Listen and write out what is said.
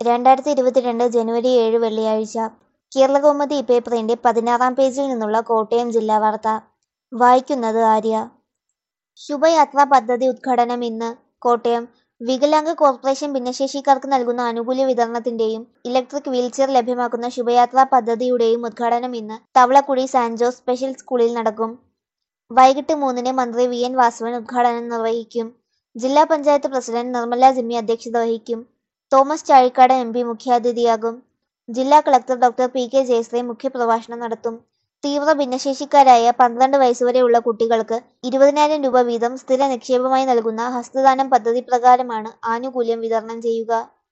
രണ്ടായിരത്തി ഇരുപത്തിരണ്ട് ജനുവരി ഏഴ് വെള്ളിയാഴ്ച കേരളകൗമുദി പേപ്പറിന്റെ പതിനാറാം പേജിൽ നിന്നുള്ള കോട്ടയം ജില്ലാ വാർത്ത വായിക്കുന്നത് ആര്യ ശുഭയാത്രാ പദ്ധതി ഉദ്ഘാടനം ഇന്ന് കോട്ടയം വികലാംഗ കോർപ്പറേഷൻ ഭിന്നശേഷിക്കാർക്ക് നൽകുന്ന ആനുകൂല്യ വിതരണത്തിന്റെയും ഇലക്ട്രിക് വീൽചെയർ ലഭ്യമാക്കുന്ന ശുഭയാത്രാ പദ്ധതിയുടെയും ഉദ്ഘാടനം ഇന്ന് തവളക്കുഴി സാന്റ് ജോസ് സ്പെഷ്യൽ സ്കൂളിൽ നടക്കും വൈകിട്ട് മൂന്നിന് മന്ത്രി വി എൻ വാസവൻ ഉദ്ഘാടനം നിർവഹിക്കും ജില്ലാ പഞ്ചായത്ത് പ്രസിഡന്റ് നിർമ്മല ജിമ്മി അധ്യക്ഷത വഹിക്കും തോമസ് ചാഴിക്കാട് എം പി മുഖ്യാതിഥിയാകും ജില്ലാ collector doctor P K Jayashree മുഖ്യപ്രഭാഷണം നടത്തും തീവ്ര ഭിന്നശേഷിക്കാരായ പന്ത്രണ്ട് വയസ്സുവരെയുള്ള കുട്ടികൾക്ക് ഇരുപതിനായിരം രൂപ വീതം സ്ഥിര നിക്ഷേപമായി നൽകുന്ന ഹസ്തദാനം പദ്ധതി പ്രകാരമാണ് ആനുകൂല്യം വിതരണം ചെയ്യുക